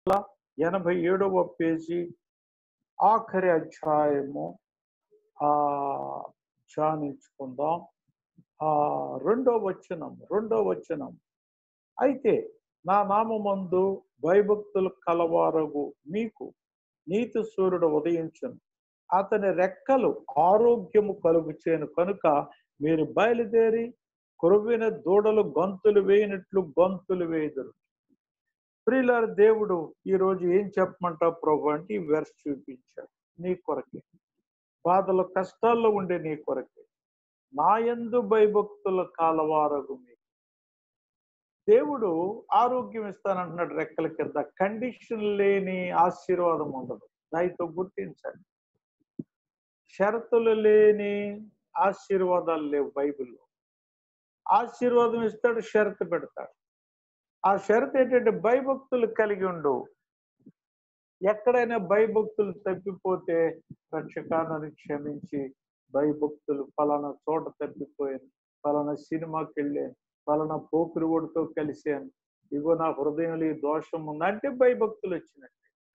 ఎనభై ఏడవ పేజీ ఆఖరి అధ్యాయము ఆ ధ్యానించుకుందాం ఆ రెండో వచనం రెండో వచనం అయితే నా నామందు భయభక్తులు కలవారగు మీకు నీతి సూర్యుడు ఉదయించును అతని రెక్కలు ఆరోగ్యము కలుగు చేయను కనుక మీరు బయలుదేరి కొరువిన దూడలు గొంతులు వేయినట్లు గొంతులు వేయుదురు ప్రియులార దేవుడు ఈ రోజు ఏం చెప్పమంటావు ప్రభు అంటే ఈ వెర్స్ చూపించాడు నీ కొరకే బాధలు కష్టాల్లో ఉండే నీ కొరకే నాయందు భయభక్తుల కాలవారగు మీకు దేవుడు ఆరోగ్యం ఇస్తానంటున్నాడు రెక్కల కింద కండిషన్ లేని ఆశీర్వాదం ఉండదు దానితో గుర్తించండి షరతులు లేని ఆశీర్వాదాలు లేవు బైబిల్లో ఆశీర్వాదం ఇస్తాడు షరతు పెడతాడు ఆ షరతు ఏంటంటే భయభక్తులు కలిగి ఉండు ఎక్కడైనా భయభక్తులు తప్పిపోతే రక్షకాన్ని క్షమించి భయభక్తులు ఫలానా చోట తప్పిపోయాను ఫలానా సినిమాకి వెళ్ళాను ఫలానా పోకురు ఓడితో కలిశాను ఇగో నా హృదయంలో ఈ దోషం ఉంది అంటే భయభక్తులు వచ్చినట్టు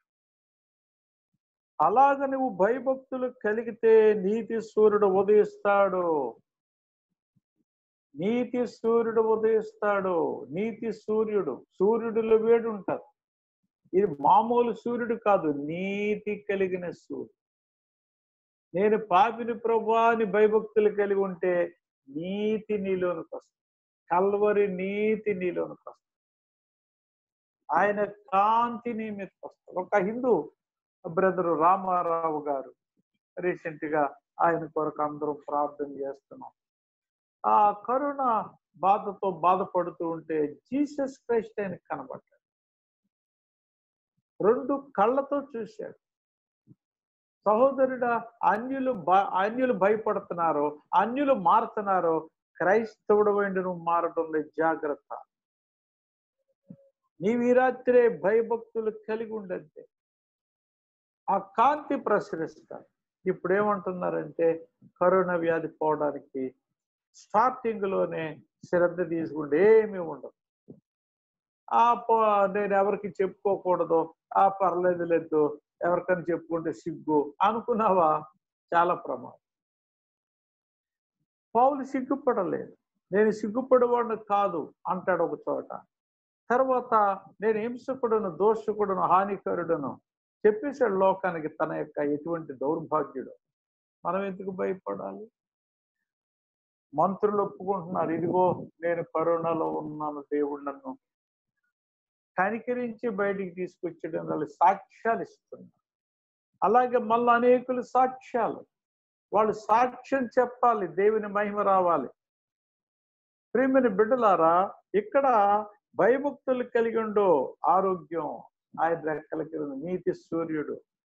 అలాగ నువ్వు భయభక్తులు కలిగితే నీతి సూర్యుడు ఉదయిస్తాడు నీతి సూర్యుడు ఉదయిస్తాడు నీతి సూర్యుడు సూర్యుడిలో వేడి ఉంటారు ఇది మామూలు సూర్యుడు కాదు నీతి కలిగిన సూర్యుడు నేను పాపిని ప్రభా అని భయభక్తులు కలిగి ఉంటే నీతి నీలోనికి వస్తుంది కల్వరి నీతి నీలోనికి వస్తుంది ఆయన కాంతి నీ మీదకి వస్తుంది ఒక హిందూ బ్రదరు రామారావు గారు రీసెంట్ గా ఆయన కొరకు అందరం ప్రార్థన చేస్తున్నాం ఆ కరుణ బాధతో బాధపడుతూ ఉంటే జీసస్ క్రైస్ట్ ఆయనకు కనబడ్డాడు రెండు కళ్ళతో చూశాడు సహోదరుడా అన్యులు బ- అన్యులు భయపడుతున్నారు అన్యులు మారుతున్నారు క్రైస్తవుడు వెండి నువ్వు మారడం లేదు జాగ్రత్త నీవు ఈ రాత్రే భయభక్తులు కలిగి ఉండద్దే ఆ కాంతి ప్రసరిస్తారు ఇప్పుడు ఏమంటున్నారంటే కరోనా వ్యాధి పోవడానికి స్టార్టింగ్ లోనే శ్రద్ధ తీసుకుంటే ఏమీ ఉండదు ఆ పో నేను ఎవరికి చెప్పుకోకూడదు ఆ పర్లేదు లేదు ఎవరికైనా చెప్పుకుంటే సిగ్గు అనుకున్నావా చాలా ప్రమాదం పౌలు సిగ్గుపడలేదు నేను సిగ్గుపడేవాడిని కాదు అంటాడు ఒక చోట తర్వాత నేను హింసకుడును దోషకుడును హానికరుడును చెప్పేశాడు లోకానికి తన యొక్క ఎటువంటి దౌర్భాగ్యుడు మనం ఎందుకు భయపడాలి మంత్రులు ఒప్పుకుంటున్నారు ఇదిగో నేను కరోనాలో ఉన్నాను దేవుడు నన్ను కనికరించి బయటికి తీసుకొచ్చడం వాళ్ళు సాక్ష్యాలు ఇస్తున్నారు అలాగే మళ్ళీ అనేకులు సాక్ష్యాలు వాళ్ళు సాక్ష్యం చెప్పాలి దేవుని మహిమ రావాలి ప్రేమిని బిడ్డలారా ఇక్కడ భయభక్తులు కలిగి ఉండు ఆరోగ్యం ఆయన రెక్కల కింద నీతి సూర్యుడు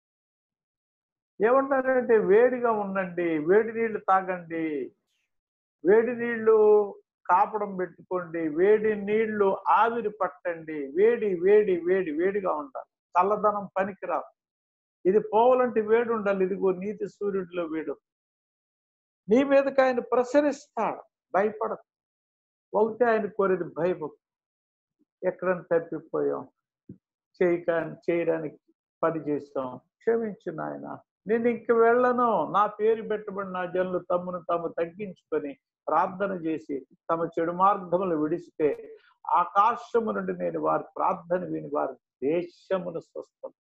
ఏమంటారంటే వేడిగా ఉండండి వేడి నీళ్లు తాగండి వేడి నీళ్లు కాపడం పెట్టుకోండి వేడి నీళ్లు ఆవిరి పట్టండి వేడి వేడి వేడి వేడిగా ఉండాలి చల్లదనం పనికిరాదు ఇది పోవాలంటే వేడి ఉండాలి ఇదిగో నీతి సూర్యుడిలో వేడు నీ మీదకి ఆయన ప్రసరిస్తాడు భయపడదు ఒకటి ఆయన కోరేది భయభక్తి ఎక్కడైనా తప్పిపోయాం చేయక చేయడానికి పని చేస్తాం క్షమించు నాయన నేను ఇంక వెళ్ళను నా పేరు పెట్టబడిన నా జనులు తమ్మును తాము తగ్గించుకొని ప్రార్థన చేసి తమ చెడు మార్గములు విడిస్తే ఆకాశము నుండి నేను వారి ప్రార్థన విని వారి దేశమును స్వస్థం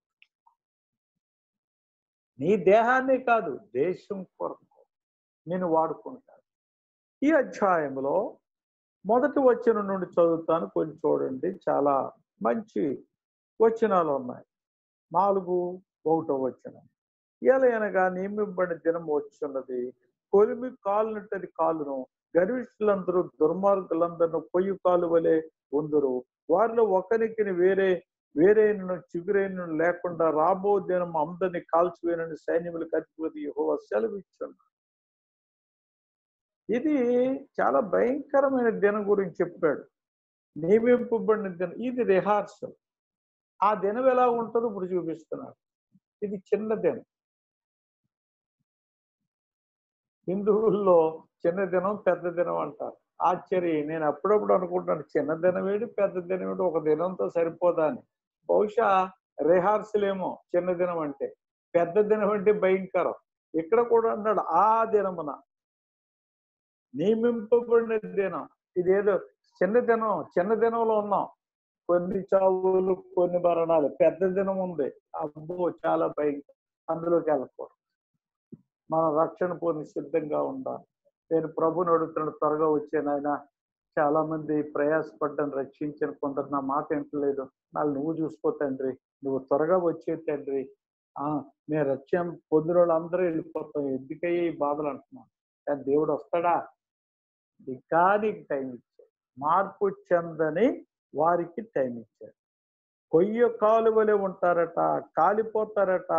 నీ దేహాన్ని కాదు దేశం కొరకు నేను వాడుకుంటాను ఈ అధ్యాయంలో మొదటి వచనం నుండి చదువుతాను కొంచెం చూడండి చాలా మంచి వచనాలు ఉన్నాయి నాలుగు ఒకటో వచనం ఎలయనగా నియమింపబడిన దినం వచ్చున్నది కొలిమి కాలునట్టది కాలును గర్విష్ఠులందరూ దుర్మార్గులందరూ పొయ్యి కాలు వలె ఉందరు వారిలో ఒకరికి వేరే వేరేను చిగురైన లేకుండా రాబో దినం అందరిని కాల్చివేనని సైన్యములకు అధిపతి యెహోవా సెలవిచ్చున్నాడు ఇది చాలా భయంకరమైన దినం గురించి చెప్పాడు నియమింపబడిన దినం ఇది రిహార్సల్ ఆ దినం ఎలా ఉంటుందో ఇప్పుడు చూపిస్తున్నాడు ఇది చిన్న దినం హిందువుల్లో చిన్న దినం పెద్ద దినం అంటారు ఆశ్చర్యం నేను అప్పుడప్పుడు అనుకుంటాను చిన్న దినం ఏడు పెద్ద దినం ఏడు ఒక దినంతో సరిపోదా అని బహుశా రిహార్సల్ ఏమో చిన్న దినం అంటే పెద్ద దినం అంటే భయంకరం ఇక్కడ కూడా అన్నాడు ఆ దినమున నియమింపబడిన దినం ఇదేదో చిన్న దినం చిన్న దినంలో ఉన్నాం కొన్ని చావులు కొన్ని మరణాలు పెద్ద దినం ఉంది అబ్బో చాలా భయంకరం అందులోకి వెళ్ళకూడదు మన రక్షణ పొంది సిద్ధంగా ఉండాలి నేను ప్రభుని అడుగుతున్నాడు త్వరగా వచ్చాను ఆయన చాలా మంది ప్రయాసపడ్డాను రక్షించిన కొందరు నా మాట వింటలేదు వాళ్ళు నువ్వు చూసుకో తండ్రి నువ్వు త్వరగా వచ్చే తండ్రి ఆ నేను రక్షణ పొందిన వాళ్ళు అందరూ వెళ్ళిపోతాం ఎందుకయ్యే ఈ బాధలు అంటున్నాను కానీ దేవుడు వస్తాడా ఇంకా నీకు టైం ఇచ్చాడు మార్పు చెందని వారికి టైం ఇచ్చాడు కొయ్య కాలువలే ఉంటారట కాలిపోతారట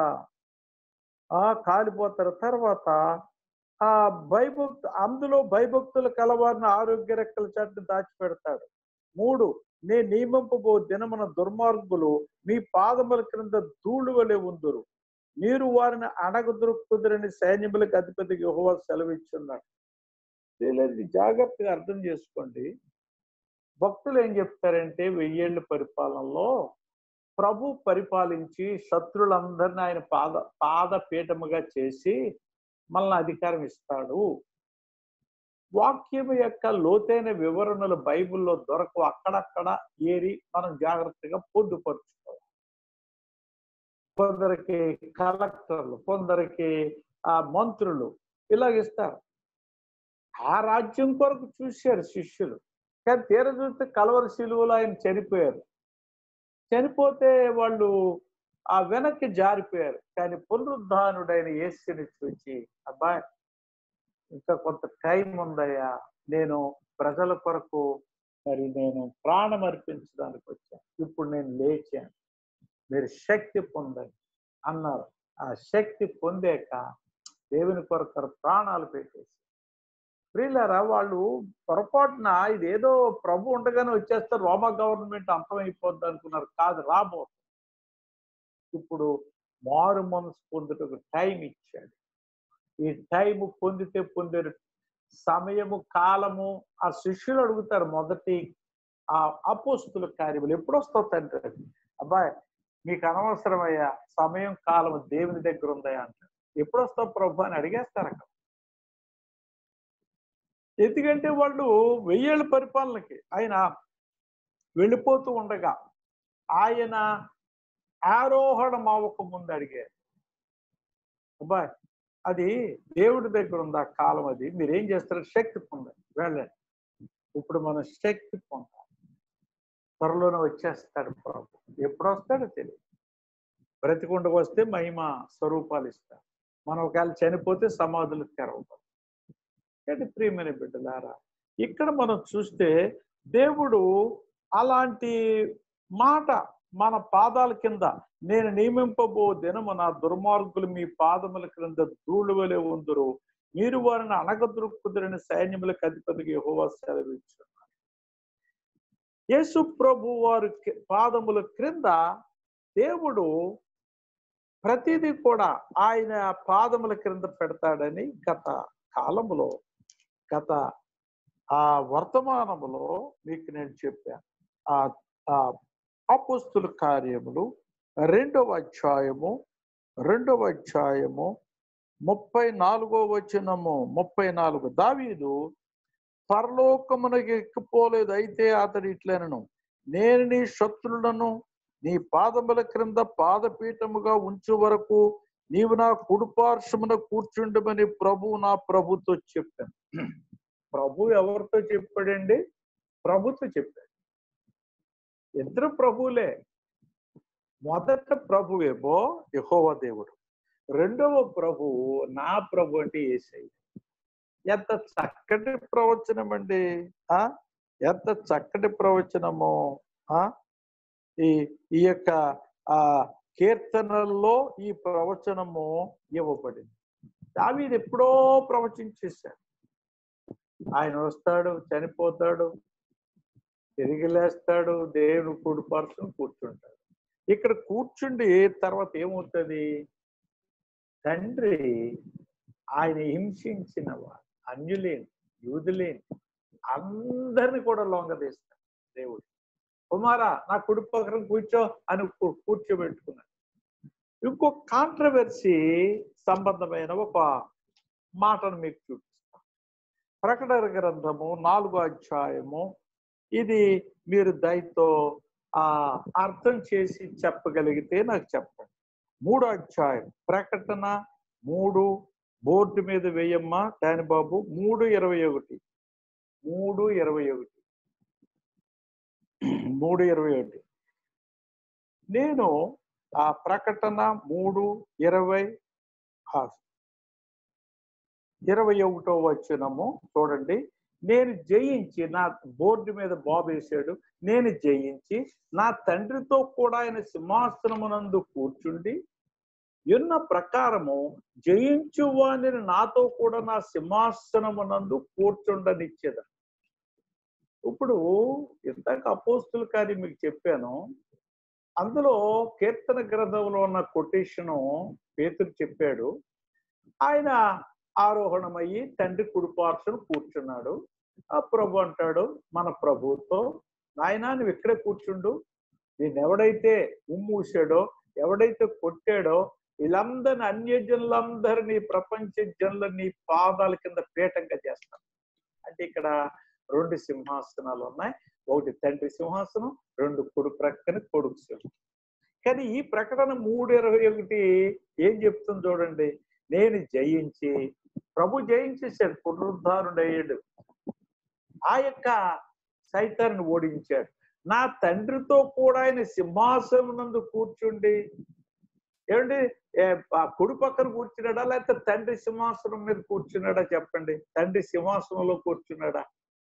ఆ కాలిపోతారు తర్వాత ఆ భయభక్తు అందులో భయభక్తులు కలవారిని ఆరోగ్య రెక్కల చాటును దాచిపెడతాడు మూడు నే నియమింపబో దినమున దుర్మార్గులు మీ పాదముల క్రింద ధూళి వలె ఉందురు మీరు వారిని అణగదొరుకుదురని సైన్యములకు అధిపతికి యెహోవా సెలవిచ్చున్నాడు వీళ్ళది జాగ్రత్తగా అర్థం చేసుకోండి భక్తులు ఏం చెప్తారంటే వెయ్యేళ్ళ పరిపాలనలో ప్రభు పరిపాలించి శత్రులందరినీ ఆయన పాద పాదపీఠముగా చేసి మనల్ని అధికారం ఇస్తాడు వాక్యం యొక్క లోతైన వివరణలు బైబిల్లో దొరకవు అక్కడక్కడ ఏరి మనం జాగ్రత్తగా పొందుపరుచుకోవాలి కొందరికి కలెక్టర్లు కొందరికి ఆ మంత్రులు ఇలాగిస్తారు ఆ రాజ్యం కొరకు చూశారు శిష్యులు కానీ తీర చూస్తే కలవరి శిలువలో ఆయన చనిపోయారు చనిపోతే వాళ్ళు ఆ వెనక్కి జారిపోయారు కానీ పునరుద్ధానుడైన యేసుని చూచి అబ్బాయి ఇంకా కొంత టైం ఉందయ్యా నేను ప్రజల కొరకు మరి నేను ప్రాణం అర్పించడానికి వచ్చాను ఇప్పుడు నేను లేచాను మీరు శక్తి పొందండి అన్నారు ఆ శక్తి పొందాక దేవుని కొరకు ప్రాణాలు పెట్టేసి ప్రియులారా వాళ్ళు పొరపాటున ఇదేదో ప్రభు ఉండగానే వచ్చేస్తే రోమా గవర్నమెంట్ అంతమైపోద్ది అనుకున్నారు కాదు రాబో ఇప్పుడు మారు మనసు పొందుటకు టైం ఇచ్చాడు ఈ టైం పొందితే పొందారు సమయము కాలము ఆ శిష్యులు అడుగుతారు మొదటి ఆ అపోస్తుల కార్యములు ఎప్పుడు వస్తావు తండ్రి అది? అబ్బాయి మీకు అనవసరమయ్యా సమయం కాలము దేవుని దగ్గర ఉందయ్యా అంటారు ఎప్పుడు వస్తావు ప్రభు అని అడిగేస్తారు అక్కడ ఎందుకంటే వాళ్ళు వెయ్యేళ్ళ పరిపాలనకి ఆయన వెళ్ళిపోతూ ఉండగా ఆయన ఆరోహణం అవ్వక ముందు అడిగారు అబ్బాయి అది దేవుడి దగ్గర ఉంది ఆ కాలం అది మీరేం చేస్తారు శక్తి పొందండి వెళ్ళండి ఇప్పుడు మనం శక్తి పొందాలి త్వరలోనే వచ్చేస్తాడు ప్రభు ఎప్పుడు వస్తాడో తెలియదు బ్రతికుండకు వస్తే మహిమ స్వరూపాలు ఇస్తాడు మనం ఒకవేళ చనిపోతే సమాధులు తెరవబడతాయి అంటే ప్రియమైన బిడ్డలారా ఇక్కడ మనం చూస్తే దేవుడు అలాంటి మాట మన పాదాల కింద నేను నియమింపబో దినము నా దుర్మార్గులు మీ పాదముల క్రింద ధూళి వలె ఉందరు మీరు వారిని అనగదొరుకుదురని సైన్యములకు అధిపతికి యెహోవా సెలవిచ్చున్నారు యేసు ప్రభు వారి కి- పాదముల క్రింద దేవుడు ప్రతిదీ కూడా ఆయన పాదముల క్రింద పెడతాడని గత కాలములో గత ఆ వర్తమానములో మీకు నేను చెప్పాను ఆ ఆ అపుస్తుల కార్యములు రెండవ అధ్యాయము రెండవ అధ్యాయము ముప్పై నాలుగో వచనము ముప్పై నాలుగు దావీదు పరలోకమునకు ఎక్కిపోలేదు అయితే అతడు ఇట్లనను నేను నీ శత్రులను నీ పాదముల క్రింద పాదపీఠముగా ఉంచు వరకు నీవు నా కుడిపార్శ్వమున కూర్చుండమని ప్రభు నా ప్రభుతో చెప్పాను ప్రభు ఎవరితో చెప్పాడండి ప్రభుతో చెప్పాడు ఇద్దరు ప్రభువులే మొదట ప్రభువేమో యెహోవా దేవుడు రెండవ ప్రభువు నా ప్రభు అంటే ఏసై ఎంత చక్కటి ప్రవచనం అండి ఆ ఎంత చక్కటి ప్రవచనము ఆ ఈ ఈ యొక్క ఆ కీర్తనల్లో ఈ ప్రవచనము ఇవ్వబడింది దావీదు ఎప్పుడో ప్రవచించేశాడు ఆయన వస్తాడు చనిపోతాడు తిరిగి లేస్తాడు దేవుడు కూడిపరుచుని కూర్చుంటాడు ఇక్కడ కూర్చుండి తర్వాత ఏమవుతుంది తండ్రి ఆయన హింసించిన వారు అన్యులేని యూదులేని అందరిని కూడా లొంగదీస్తాడు దేవుడు కుమారా నా కుడి పక్కన కూర్చో అని కూ- కూర్చోబెట్టుకున్నాడు ఇంకో కాంట్రవర్సీ సంబంధమైన ఒక మాటను మీకు చూపిస్తాను ప్రకటన గ్రంథము నాలుగో అధ్యాయము ఇది మీరు దయతో ఆ అర్థం చేసి చెప్పగలిగితే నాకు చెప్పండి మూడో అధ్యాయం ప్రకటన మూడు బోర్డు మీద వేయమ్మా దాని బాబు మూడు ఇరవై ఒకటి మూడు ఇరవై ఒకటి మూడు ఇరవై ఒకటి నేను ఆ ప్రకటన మూడు ఇరవై ఆ, ఇరవై ఒకటో వచ్చినము చూడండి నేను జయించి నా బోర్డు మీద బాబు వేసాడు నేను జయించి నా తండ్రితో కూడా ఆయన సింహాసనమునందు కూర్చుండి ఉన్న ప్రకారము జయించు వాణిని నాతో కూడా నా సింహాసనమునందు కూర్చుండనిచ్చేద ఇప్పుడు ఇందాక అపోస్తుల కార్యం మీకు చెప్పాను అందులో కీర్తన గ్రంథంలో ఉన్న కొటేషను పేతురు చెప్పాడు ఆయన ఆరోహణమయ్యి తండ్రి కుడిపార్శ్వను కూర్చున్నాడు ఆ ప్రభు అంటాడు మన ప్రభుతో నాయనా నువ్వు ఇక్కడే కూర్చుండు నేను ఎవడైతే ఉమ్మూసాడో ఎవడైతే కొట్టాడో వీళ్ళందరిని అన్యజనులందరినీ ప్రపంచ జనులని పాదాల కింద పీఠంగా చేస్తాను అంటే ఇక్కడ రెండు సింహాసనాలు ఉన్నాయి ఒకటి తండ్రి సింహాసనం రెండు కుడి ప్రక్కన కొడుకు సింహాసనం కానీ ఈ ప్రకటన మూడు ఇరవై ఒకటి ఏం చెప్తుంది చూడండి నేను జయించి ప్రభు జయించేశాడు పునరుద్ధారుడయ్యాడు ఆ యొక్క సైతాన్ని ఓడించాడు నా తండ్రితో కూడా ఆయన సింహాసనం నందు కూర్చుండి ఏమండి ఏ, ఆ కుడి పక్కన కూర్చున్నాడా లేకపోతే తండ్రి సింహాసనం మీద కూర్చున్నాడా చెప్పండి తండ్రి సింహాసనంలో కూర్చున్నాడా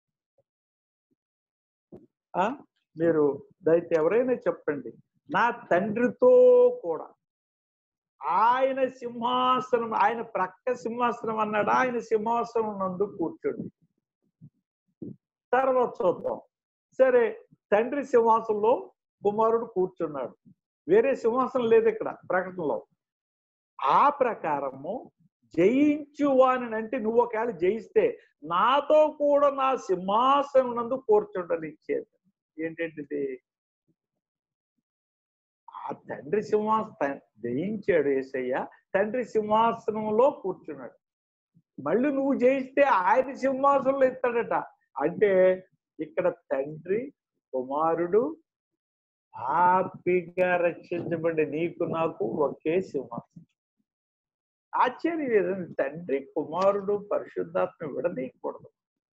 ఆ మీరు దయచేసి ఎవరైనా చెప్పండి నా తండ్రితో కూడా ఆయన సింహాసనం ఆయన ప్రక్క సింహాసనం అన్నాడు ఆయన సింహాసనం నందు కూర్చోండి తర్వాత చూద్దాం సరే తండ్రి సింహాసనంలో కుమారుడు కూర్చున్నాడు వేరే సింహాసనం లేదు ఇక్కడ ప్రకటనలో ఆ ప్రకారము జయించు అని అంటే నువ్వు ఒకవేళ జయిస్తే నాతో కూడా నా సింహాసనం నందు కూర్చుండనిచ్చేది ఏంటంటే ఆ తండ్రి సింహాసనం జయించాడు ఏసయ్య తండ్రి సింహాసనంలో కూర్చున్నాడు మళ్ళీ నువ్వు జయిస్తే ఆయన సింహాసనంలో ఇస్తాడట అంటే ఇక్కడ తండ్రి కుమారుడు హ్యాపీగా రక్షించబడి నీకు నాకు ఒకే సింహాసనం ఆశ్చర్యం ఏదండి తండ్రి కుమారుడు పరిశుద్ధాత్మ విడదీయకూడదు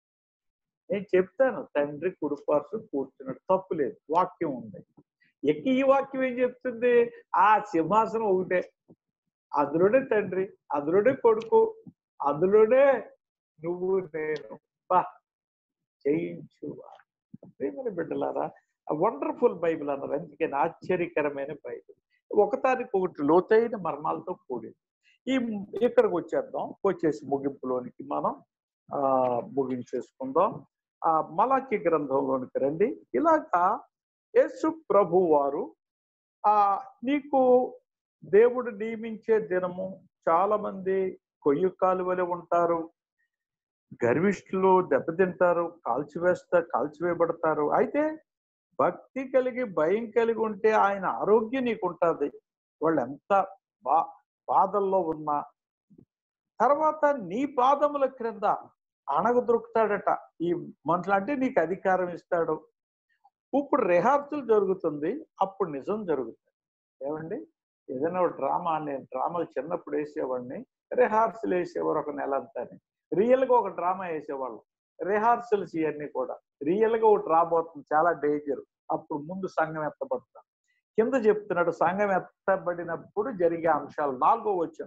నేను చెప్తాను తండ్రి కుడిపార్సు కూర్చున్నాడు తప్పు లేదు వాక్యం ఉంది ఎక్కి ఈ వాక్యం ఏం చెప్తుంది ఆ సింహాసనం ఒకటే అందులోనే తండ్రి అందులోనే కొడుకు అందులోనే నువ్వు నేను బా జయించు ప్రేమల బిడ్డలారా వండర్ఫుల్ బైబిల్ అన్నారు అందుకని ఆశ్చర్యకరమైన బైబిల్ ఒకదానికి ఒకటి లోతైన మర్మాలతో కూడింది ఈ ఇక్కడికి వచ్చేద్దాం వచ్చేసి ముగింపులోనికి మనం ఆ ముగించేసుకుందాం ఆ మలాకి గ్రంథంలోనికి రండి ఇలాగా యేసు ప్రభు వారు ఆ నీకు దేవుడు నియమించే దినము చాలా మంది కొయ్యి కాలువలు ఉంటారు గర్విష్ఠులు దెబ్బతింటారు కాల్చివేస్తారు కాల్చివేయబడతారు అయితే భక్తి కలిగి భయం కలిగి ఉంటే ఆయన ఆరోగ్యం నీకు ఉంటుంది వాళ్ళు ఎంత బా బాధల్లో ఉన్నా తర్వాత నీ పాదముల క్రింద అణగదొరుకుతాడట ఈ మనుషులు అంటే నీకు అధికారం ఇస్తాడు ఇప్పుడు రిహార్సల్ జరుగుతుంది అప్పుడు నిజం జరుగుతుంది ఏమండి ఏదైనా ఒక డ్రామా నేను డ్రామాలు చిన్నప్పుడు వేసేవాడిని రిహార్సల్ వేసేవారు ఒక నెల అంతాని రియల్ గా ఒక డ్రామా వేసేవాళ్ళం రిహార్సల్స్ ఇవన్నీ కూడా రియల్ గా ఒకటి రాబోతుంది చాలా డేంజర్ అప్పుడు ముందు సంఘం ఎత్తబడతాం కింద చెప్తున్నాడు సంఘం ఎత్తబడినప్పుడు జరిగే అంశాలు నాలుగో వచ్చిన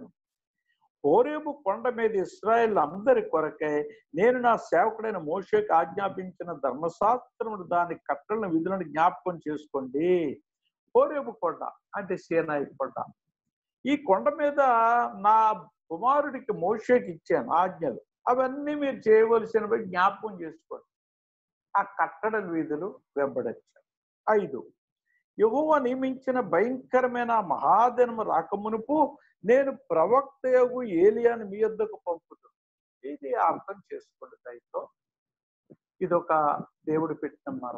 హోరేబు కొండ మీద ఇస్రాయేల్ అందరి కొరకై నేను నా సేవకుడైన మోషేకి ఆజ్ఞాపించిన ధర్మశాస్త్రముడు దాని కట్టలను విధులను జ్ఞాపకం చేసుకోండి హోరేబు కొండ అంటే సేనాయి కొండ ఈ కొండ మీద నా కుమారుడికి మోషేకి ఇచ్చాను ఆజ్ఞలు అవన్నీ మీరు చేయవలసినవి జ్ఞాపకం చేసుకోండి ఆ కట్టడ వీధులు వెంబడించారు ఐదు యహోవ నియమించిన భయంకరమైన మహాదినము రాకమునుపు నేను ప్రవక్తయగు ఏలియాని మీ యొద్దకు పంపుతాను ఇది అర్థం చేసుకోండి దయతో ఇదొక దేవుడు పెట్టిన మరము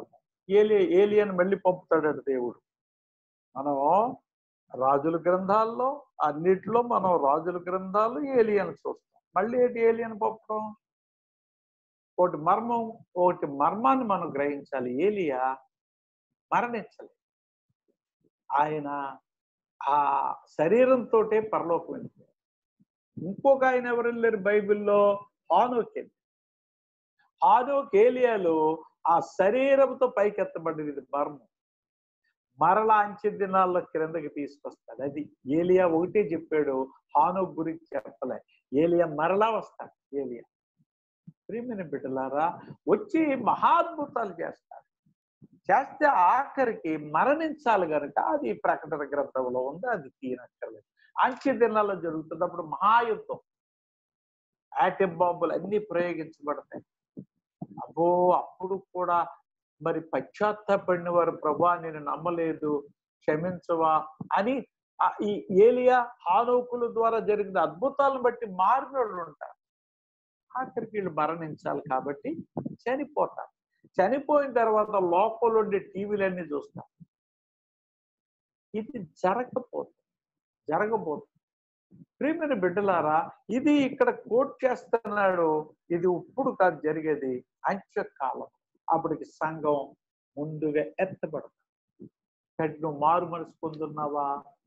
ఏలి ఏలియన్ మళ్ళీ పంపుతాడు దేవుడు మనం రాజుల గ్రంథాల్లో అన్నిటిలో మనం రాజుల గ్రంథాలు ఏలియన్ చూస్తాం మళ్ళీ ఏంటి ఏలియన్ పంపడం ఒకటి మర్మం ఒకటి మర్మాన్ని మనం గ్రహించాలి ఏలియా మరణించలే ఆయన ఆ శరీరంతో పరలోకం వెళ్ళిపోయారు ఇంకొక ఆయన ఎవరు వెళ్ళారు బైబిల్లో హానోక్ వెళ్ళి హానోక్ ఏలియాలు ఆ శరీరంతో పైకెత్తబడింది ఇది మర్మం మరలా అంచె దినాల్లో క్రిందకి తీసుకొస్తాడు అది ఏలియా ఒకటే చెప్పాడు హానోక్ గురించి చెప్పలే ఏలియా మరలా వస్తాడు ఏలియా ప్రియమైన బిడ్డలారా వచ్చి మహాద్భుతాలు చేస్తాడు చేస్తే ఆఖరికి మరణించాలి కనుక అది ప్రకటన గ్రంథంలో ఉంది అది తీయనక్కర్లేదు అంచె దినాల్లో జరుగుతుంది అప్పుడు మహాయుద్ధం యాటం బాంబులు అన్ని ప్రయోగించబడతాయి అబ్బో అప్పుడు కూడా మరి పశ్చాత్తాపడిన వారు ప్రభా నేను నమ్మలేదు క్షమించవా అని ఆ ఈ ఏలియా హానోకుల ద్వారా జరిగిన అద్భుతాలను బట్టి మారిన వాళ్ళు ఉంటారు ఆఖరికి వీళ్ళు మరణించాలి కాబట్టి చనిపోతారు చనిపోయిన తర్వాత లోపల ఉండే టీవీలన్నీ చూస్తారు ఇది జరగకపోతుంది జరగబోతుంది ప్రియమైన బిడ్డలారా ఇది ఇక్కడ కోట్ చేస్తున్నాడు ఇది ఇప్పుడు కాదు జరిగేది అంత్యకాలం అప్పటికి సంఘం ముందుగా ఎత్తబడతాం నువ్వు మారు మనసు పొందున్నావా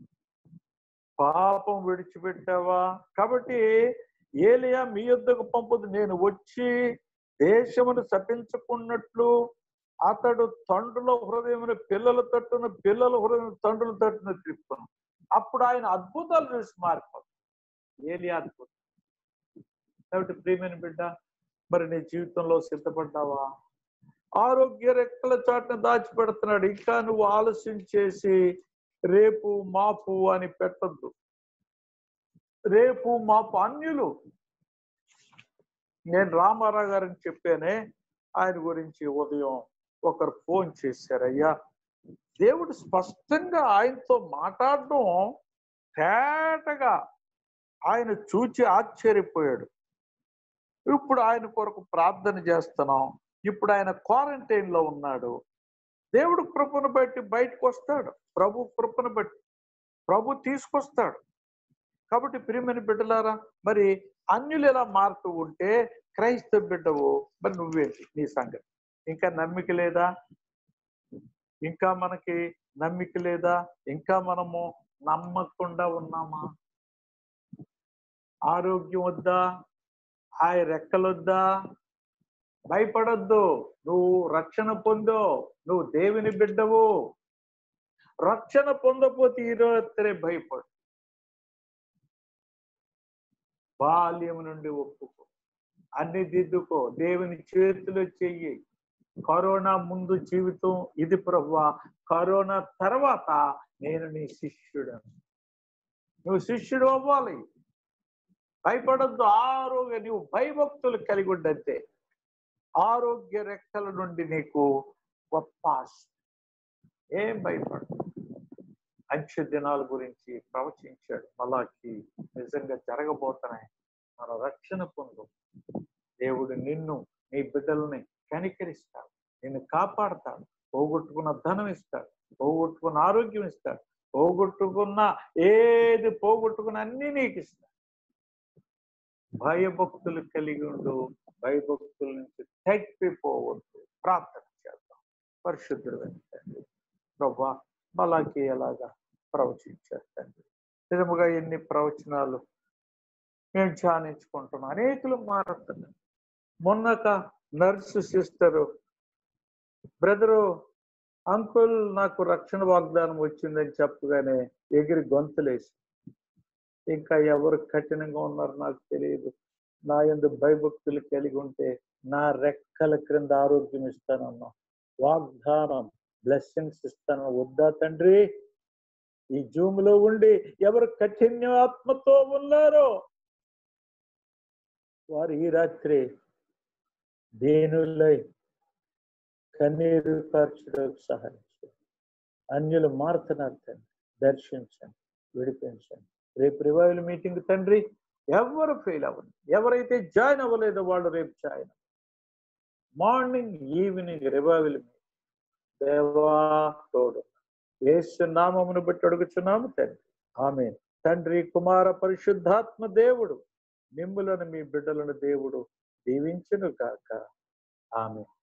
పాపం విడిచిపెట్టావా కాబట్టి ఏలియా మీ యొద్దకు పంపుదు నేను వచ్చి దేశమును శపించుకున్నట్లు అతడు తండ్రుల హృదయమును పిల్లల తట్టును పిల్లల హృదయం తండ్రుల తట్టును తిప్పును అప్పుడు ఆయన అద్భుతాలు చూసి మారిపోతాడు ఏలియా అద్భుతం కాబట్టి ప్రియమైన బిడ్డ మరి నీ జీవితంలో సిద్ధపడ్డావా ఆరోగ్య రెక్కల చాటును దాచిపెడుతున్నాడు ఇంకా నువ్వు ఆలస్యం చేసి రేపు మాపు అని పెట్టద్దు రేపు మాపు అన్యులు నేను రామారావు గారిని చెప్పానే ఆయన గురించి ఉదయం ఒకరు ఫోన్ చేశారు అయ్యా దేవుడు స్పష్టంగా ఆయనతో మాట్లాడడం తేటగా ఆయన చూచి ఆశ్చర్యపోయాడు ఇప్పుడు ఆయన కొరకు ప్రార్థన చేస్తున్నాం ఇప్పుడు ఆయన క్వారంటైన్ లో ఉన్నాడు దేవుడు కృపను బట్టి బయటకు వస్తాడు ప్రభు కృపను బట్టి ప్రభు తీసుకొస్తాడు కాబట్టి ప్రియమైన బిడ్డలారా మరి అన్యులు ఎలా మారుతూ ఉంటే క్రైస్తవ బిడ్డవు మరి నువ్వేంటి నీ సంగతి ఇంకా నమ్మిక లేదా ఇంకా మనకి నమ్మిక లేదా ఇంకా మనము నమ్మకుండా ఉన్నామా ఆరోగ్యం వద్దా ఆయ రెక్కలొద్దా భయపడొద్దు నువ్వు రక్షణ పొందో నువ్వు దేవుని బిడ్డవు రక్షణ పొందపోతే ఈ రాత్రే భయపడు బాల్యం నుండి ఒప్పుకో అన్ని దిద్దుకో దేవుని చేతిలో చెయ్యి కరోనా ముందు జీవితం ఇది ప్రభు కరోనా తర్వాత నేను నీ శిష్యుడను నువ్వు శిష్యుడు అవ్వాలి భయపడద్దు ఆరోగ్య నువ్వు భయభక్తులు కలిగి ఉండంతే ఆరోగ్య రెక్కల నుండి నీకు గొప్ప ఆశ. ఏం భయపడు అంచె దినాల గురించి ప్రవచించాడు మలాకి నిజంగా జరగబోతున్నాయి మన రక్షణ పొందు దేవుడు నిన్ను నీ బిడ్డల్ని కనికరిస్తాడు నిన్ను కాపాడతాడు పోగొట్టుకున్న ధనం ఇస్తాడు పోగొట్టుకున్న ఆరోగ్యం ఇస్తాడు పోగొట్టుకున్న ఏది పోగొట్టుకున్న అన్ని నీకు ఇస్తాడు భయభక్తులు కలిగి ఉండు భయభక్తుల నుంచి తగ్గిపోవద్దు ప్రార్థన చేద్దాం పరిశుద్ధుడు తండ్రి ప్రభా మలాకి ఎలాగా ప్రవచించారు తండ్రి నిజముగా ఎన్ని ప్రవచనాలు మేము ధ్యానించుకుంటున్నాం అనేకులు మారుతున్నారు మొన్నక నర్సు సిస్టరు బ్రదరు అంకుల్ నాకు రక్షణ వాగ్దానం వచ్చిందని చెప్పగానే ఎగిరి గొంతులేసి ఇంకా ఎవరు కఠినంగా ఉన్నారో నాకు తెలియదు నా ఎందు భయభక్తులు కలిగి ఉంటే నా రెక్కల క్రింద ఆరోగ్యం ఇస్తానన్నా వాగ్దానం బ్లెస్సింగ్స్ ఇస్తాను వద్దా తండ్రి ఈ జూమ్ లో ఉండి ఎవరు కఠిన్యాత్మతో ఉన్నారో వారు ఈ రాత్రి దేనులై కన్నీరు కార్చడానికి సహాయం చేయండి అన్యులు మారుతున్నారు తండ్రి దర్శించండి విడిపించండి రేపు రివైవల్ మీటింగ్ తండ్రి ఎవరు ఫెయిల్ అవ్వదు ఎవరైతే జాయిన్ అవ్వలేదో వాళ్ళు రేపు జాయిన్ మార్నింగ్ ఈవినింగ్ రివైవల్ దేవా తోడు యేసు నామమును బట్టి అడుగుచున్నాము తండ్రి ఆమె తండ్రి కుమార పరిశుద్ధాత్మ దేవుడు మిమ్ములను మీ బిడ్డలను దేవుడు దీవించును కాక ఆమె